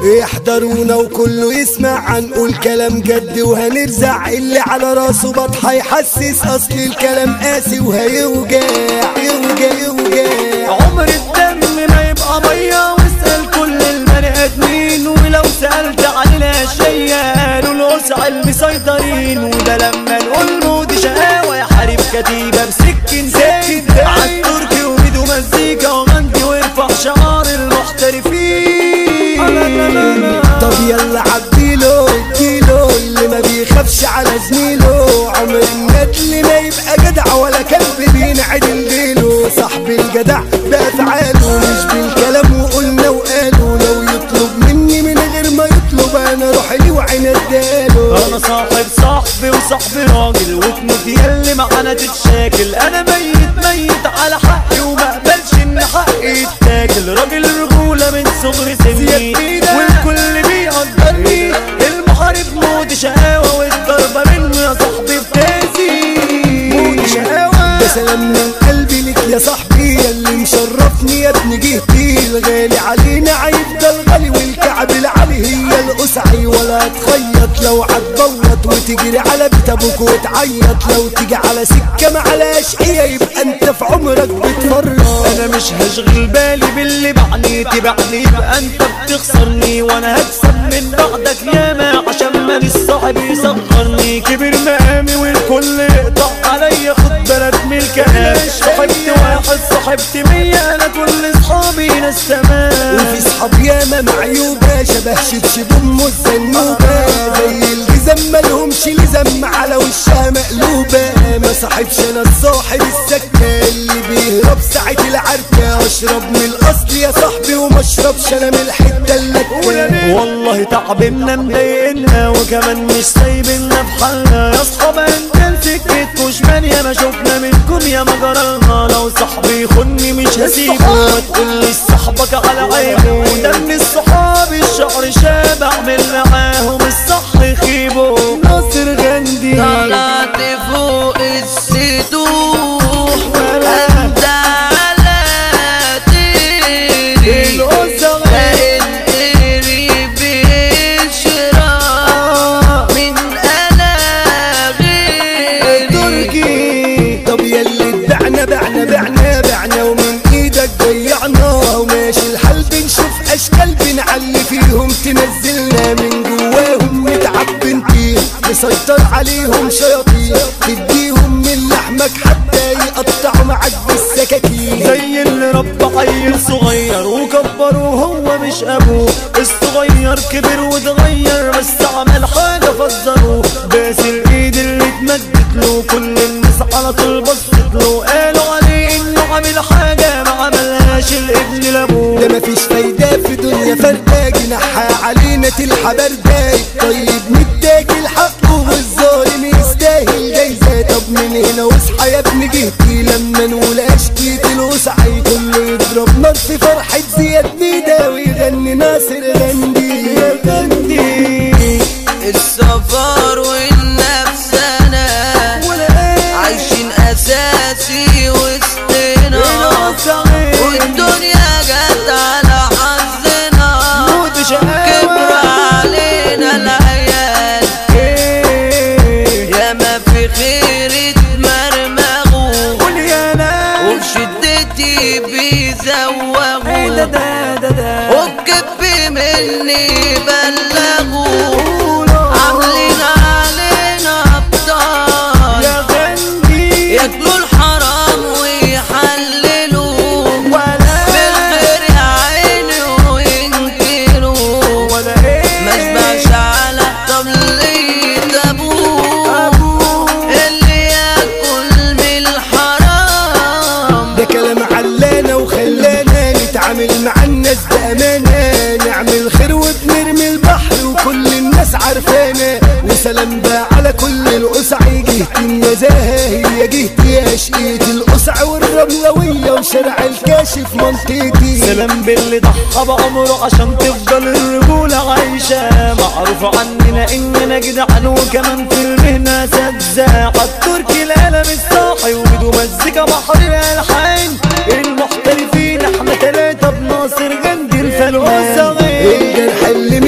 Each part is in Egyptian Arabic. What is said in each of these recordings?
يحضرونا وكله يسمع هنقول كلام جد وهنرزع اللي على راسه بطحة يحسس اصل الكلام قاسي وهيوجع يوجع يوجع عمر الدم ما يبقى ميه واسال كل البني ادمين ولو سالت عن الاشياء قالوا الوسع المسيطرين وده لما نقول مود شقاوه يحارب كتيبه بسكن زين عالتركي وميدو مزيكا وغني وارفع شعار المحترفين طب يلا عديله اديله اللي ما بيخافش على زميله عمر الندل ما يبقى جدع ولا كلب بينعدل ديله صاحب الجدع بافعاله مش بالكلام وقلنا وقالوا لو يطلب مني من غير ما يطلب انا روح لي وعين اداله انا صاحب صاحبي وصاحبي راجل وتموت يلي معانا تتشاكل انا ميت ميت على حقي وما اقبلش ان حقي يتاكل راجل رجوله من صغر سني والكل بيقدرني المحارب مود شقاوه والضربه منه يا صاحبي بتاسي مود شقاوه ده سلام من قلبي لك يا صاحبي يلي مشرفني يا ابن جهتي الغالي علينا هيفضل غالي والكعب العالي هي القسعي ولا تخيط لو عتبوط وتجري على بيت ابوك وتعيط لو تيجي على سكه معلاش هي يبقى انت في عمرك بتفرط انا مش هشغل بالي باللي بعني تبعني يبقى انت بتخسرني وانا هكسب من بعدك ياما عشان مالي الصاحب يصغرني كبر مقامي والكل يقطع عليا خد بالك من الكلام صاحبت واحد صاحبت مية انا كل اصحابي ناس تمام وفي صحاب ياما معيوبة شبه شبشب ام الزنوبة زي الجزم مالهمش لزم على وشها مقلوبة ما صاحبش انا الصاحب السكة اللي بيهرب ساعة العركة اشرب من الاصل يا صاحبي وما اشربش انا من الحتة اللي والله تعبنا مضايقنا وكمان مش سايبنا في حالنا يا اصحاب انت سكت مش مانية ما شفنا منكم يا ما جرالنا لو صاحبي يخوني مش هسيبه ما تقوليش صاحبك على عيبه ده من الصحاب الشعر شاب اعمل معاهم الصح يخيبه ناصر غندي طلعت فوق السطوح انت على تيري الأسرة لقيت قريب يشرب من انا غيري تركي طب يلي اتبعنا بعنا بعنا بعنا ومن ايدك ضيعنا وماشي الحال بنشوف اشكال بنعلي فيهم تنزلنا من جواهم نتعب بنطير نسيطر عليهم شياطين تديهم من لحمك حتى يقطعوا معاك بالسكاكين زي اللي ربى عيل صغير وكبره وهو مش ابوه الصغير كبر واتغير بس عمل حاجة فزروه باس الايد اللي اتمدت له كل الناس على طول بصت له قالوا عليه انه عامل حاجة ما عملهاش الابن لابوه ده مفيش فايدة في دنيا فردة جناحها علينا تلحى بردة الطيب متاكل حقه والظالم يستاهل جايزة طب من هنا واصحى يا ابن جهتي لما نقول اشكيت الوسعي كله يضرب نار في فرحة زياد نيدا ويغني ناصر غندي غندي السفر والنفس انا عايشين اساسي وسطنا والدنيا جت على حظنا موت شقاوة كبر علينا العيال ياما في خير اتمرمغوا قول يا ناس وبشدتي إيه ده بيزوغوا ده ده ده والكب مني بلغوا عاملين علينا ابطال يا غندي ياكلوا الحرام ويحللوا ولا بالخير يا عيني وينكروا ولا ايه مشبعش على الطبل ابوه اللي ياكل من الحرام ده كلام علانا وخلانا نتعامل مع الناس بأمانة نعمل خير وبنرمي البحر وكل الناس عارفانا وسلام بقى على كل القسع جهة النزاهة هي جهتي يا شقية القسع والرملوية وشارع الكاشف منطقتي سلام باللي ضحى بعمره عشان تفضل الرجولة عايشة معروف عننا اننا جدعان وكمان في المهنة سجاع التركي القلم الصاحي وبدو مزيكا بحر الالحان المحترفين احنا تلاتة بناصر جندي الفنان الجرح اللي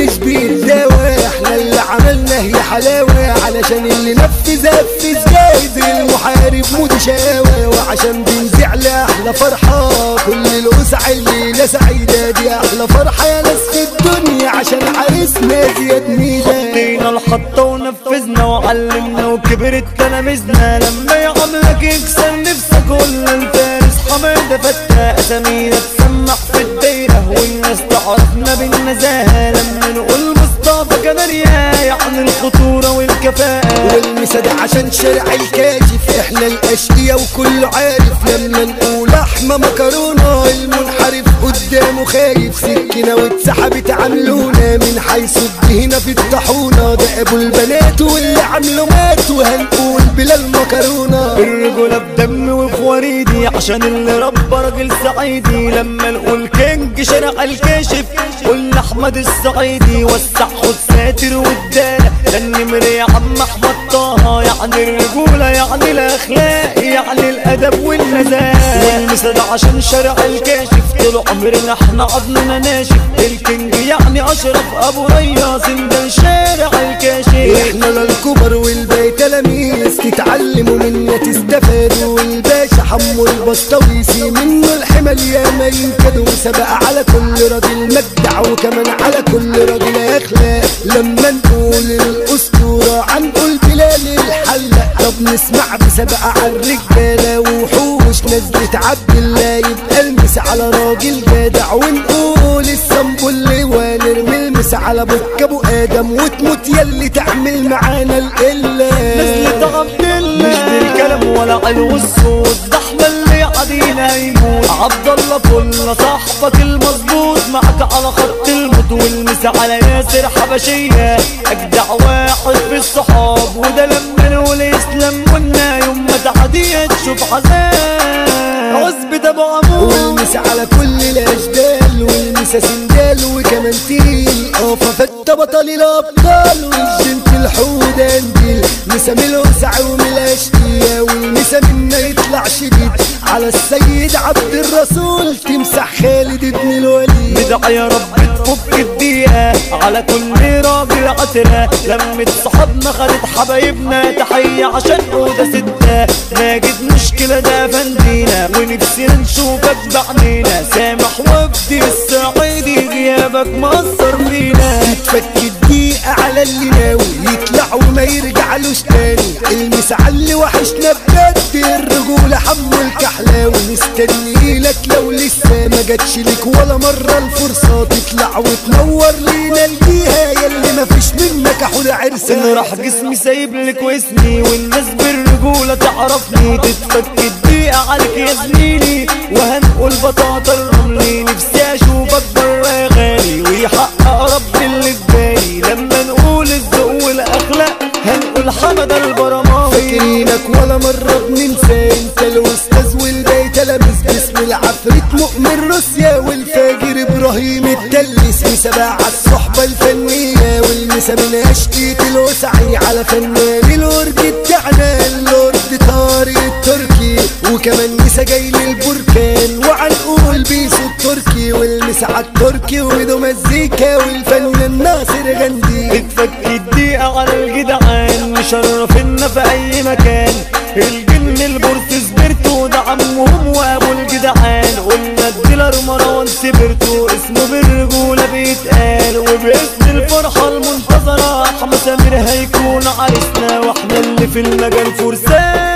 حلاوة علشان اللي نفذ نفذ جايز المحارب مودي شقاوة وعشان بنزع لأحلى فرحة كل الأسع الليلة سعيدة دي أحلى فرحة يا ناس في الدنيا عشان عريسنا زياد ميلاد حطينا الخطة ونفذنا وعلمنا وكبرت تلاميذنا لما يعملك يكسر نفسك كل الفارس حمادة فتى أسامينا تسمع في الدايرة والناس تعرفنا بالنزاهة لما نقول مصطفى كناريا يعني الخطورة والكفاءة والمسد عشان شارع الكاشف احنا الاشقية وكله عارف لما نقول احمى مكرونة المنحرف قدامه خايف سكينة واتسحبت عملونا من حيث الدهنة في الطاحونة ده ابو البنات واللي عمله مات وهنقول بلا المكرونة الرجولة بدم وفي وريدي عشان اللي ربى راجل صعيدي لما نقول كينج شارع الكاشف قلنا احمد الصعيدي وسع خد ساتر والدالة ده النمر يا عم احمد طه يعني الرجولة يعني الاخلاق يعني الادب والنزاهة والمسد عشان شارع الكاشف طول عمرنا احنا عضلنا ناشف الكينج يعني اشرف ابو رياض ده شارع الكاشف احنا للكبر والباقي تلاميذ تتعلموا منا تستفادوا والباشا حمو البسطويسي منه الحمل يا ما ينكدوا سبق على كل راجل مجدع وكمان على كل راجل اخلاق لما نقول الاسطوره هنقول بلال الحلاق طب نسمع بسبق على الرجاله وحوش نزلت عبد الله يبقى المس على راجل جدع ونقول السنبل ونرمي المس على بك ابو ادم وتموت يلي تعمل معانا القله نزلت عبد الله مش بالكلام ولا علو الصوت ده احنا اللي قاعدين هيموت عبد الله فل صاحبك المظبوط معك على خط الموت والمس على ياسر حبشيه اجدع واحد في الصحاب وده لما نقول اسلام قلنا يوم ما تعدي تشوف حزان عزبة ابو عمود والمس على كل الاشبال والمسا سندال وكمان تيل اه ففت بطل الابطال والجنت الحودة نديل مسا من الوسع ومن الاشقية والمسا منا يطلع شديد على السيد عبد الرسول تمسح خالد ابن الوليد بدع يا رب تفك الدقيقة على كل راجل عترة لمة صحابنا خدت حبايبنا تحية عشان أوضة ستة ماجد مشكلة ده فندينا ونفسنا نشوفك بعنينا سامح وفدي الصعيدي غيابك مأثر فينا تفك الدقيقة على اللي ناوي يطلع وما يرجعلوش تاني المس على اللي وحشنا بجد الرجولة حمو الكحلاوي مستني لك لو لسه ما جاتش لك ولا مرة الفرصة تطلع وتنور لينا الجيها يلي ما فيش منك حول إن عرسان راح جسمي سايب لك واسمي والناس بالرجولة تعرفني تتفك الدقيقة عليك يا زميلي وهنقول بطاطا الرملي نفسي اشوفك برا يا غالي ويحقق ربي اللي في بالي لما نقول الذوق والاخلاق هنقول حمد البرماوي فاكرينك ولا مرة بننسى انت الاستاذ والباقي تلاميذ باسم العفريت مؤمن روسيا والفاجر ابراهيم التلس مسابع الصحبة الفنية والمسا من اشقية الوسعي على فنان الورد بتاعنا اللورد طارق التركي وكمان مسا جاي للبركان وعنقول بيسو التركي والمسا على التركي وميدو مزيكا والفنان ناصر غندي بتفك الدقيقة على الجدعان مشرفنا في أي مكان الجن البورس سبرتو ده عمهم وأبو الجدعان قلنا الديلر مروان سبرتو اسمه بالرجولة بيتقال وباسم الفرحة المنتظرة أحمد سمير هيكون عريسنا واحنا اللي في المجال فرسان